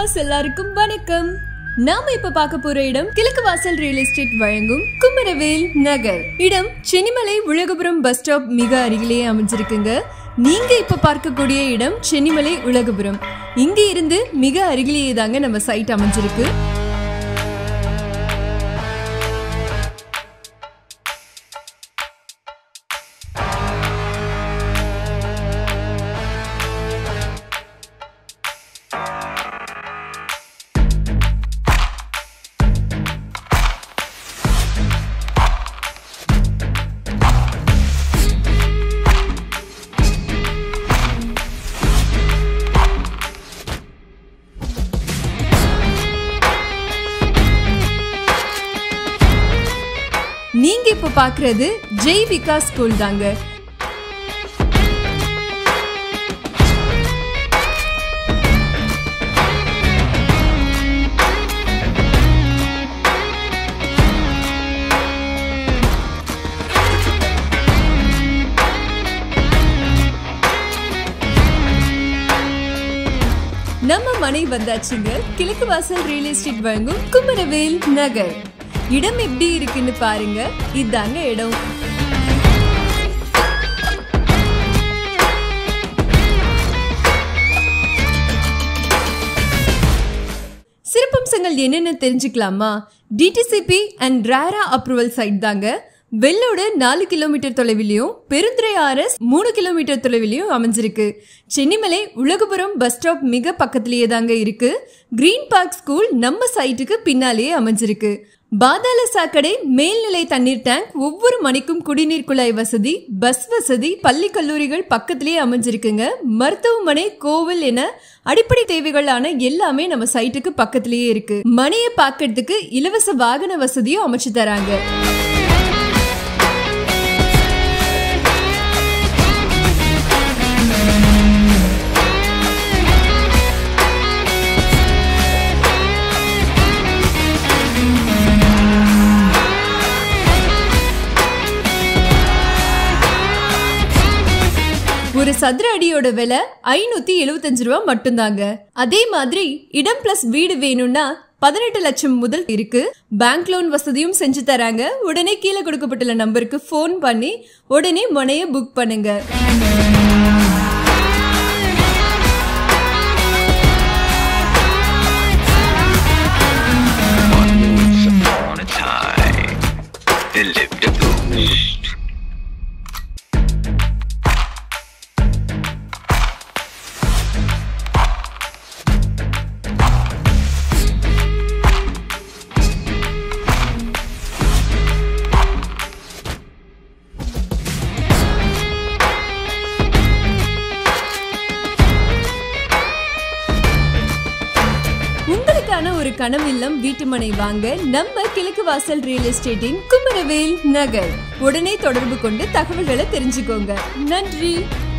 Viewers எல்லாருக்கும் வணக்கம் நாம இப்ப பார்க்க போற இடம் கிழக்கு வாசல் ரியல் எஸ்டேட் வழங்கும் குமரவேல் நகர் இடம் சென்னிமலை உலகபுரம் பஸ் ஸ்டாப் மிக அருகிலேயே அமைஞ்சிருக்குங்க நீங்க இப்ப பார்க்கக்கூடிய இடம் சென்னிமலை உலகபுரம் இங்க இருந்து மிக அருகிலேயே தாங்க நம்ம சைட் அமைஞ்சிருக்கு நீங்க இப்ப பாக்குறது ஜெய் விகாஸ் ஸ்கூல் தாங்க நம்ம மனை வந்தாச்சுங்க கிழக்கு வாசல் ரியல் எஸ்டேட் வழங்கும் குமரவேல் நகர் இடம் எப்படி இருக்குன்னு பாருங்க இதாங்க இடம் சிறப்பம்சங்கள் என்னென்ன தெரிஞ்சுக்கலாமா DTCP and RERA approval site தாங்க வெள்ளோடு நாலு கிலோமீட்டர் தொலைவிலையும் பெருந்துறை ஆர்எஸ் மூணு கிலோமீட்டர் தொலைவிலையும் அமைஞ்சிருக்கு சென்னிமலை உலகபுரம் பஸ் ஸ்டாப் மிக பக்கத்திலேயே தாங்க இருக்கு கிரீன் பார்க் ஸ்கூல் நம்ம சைட்டுக்கு பின்னாலேயே அமைஞ்சிருக்கு பாதாள சாக்கடை மேல்நிலை தண்ணீர் டேங்க் ஒவ்வொரு மணிக்கும் குடிநீர் குழாய் வசதி பஸ் வசதி பள்ளி கல்லூரிகள் பக்கத்திலேயே அமைஞ்சிருக்குங்க மருத்துவமனை கோவில் என அடிப்படை தேவைகளான எல்லாமே நம்ம சைட்டுக்கு பக்கத்திலேயே இருக்கு மணியை பார்க்கறதுக்கு இலவச வாகன வசதியும் அமைச்சு தராங்க ஒரு சதுர அடியோட விலை ஐநூத்தி எழுபத்தஞ்சு ரூபா மட்டும்தாங்க அதே மாதிரி இடம் பிளஸ் வீடு வேணும்னா பதினெட்டு லட்சம் முதல் இருக்கு பேங்க் லோன் வசதியும் செஞ்சு தராங்க உடனே கீழே கொடுக்கப்பட்டுள்ள நம்பருக்கு ஃபோன் பண்ணி உடனே முனைய புக் பண்ணுங்க Once upon a time, there lived a ghost. உங்களுக்கான ஒரு கனவு இல்லம் வீட்டு மனை வாங்க நம்ம கிழக்கு வாசல் ரியல் எஸ்டேட்டின் குமரவேல் நகர் உடனே தொடர்பு கொண்டு தகவல்களை தெரிஞ்சுக்கோங்க நன்றி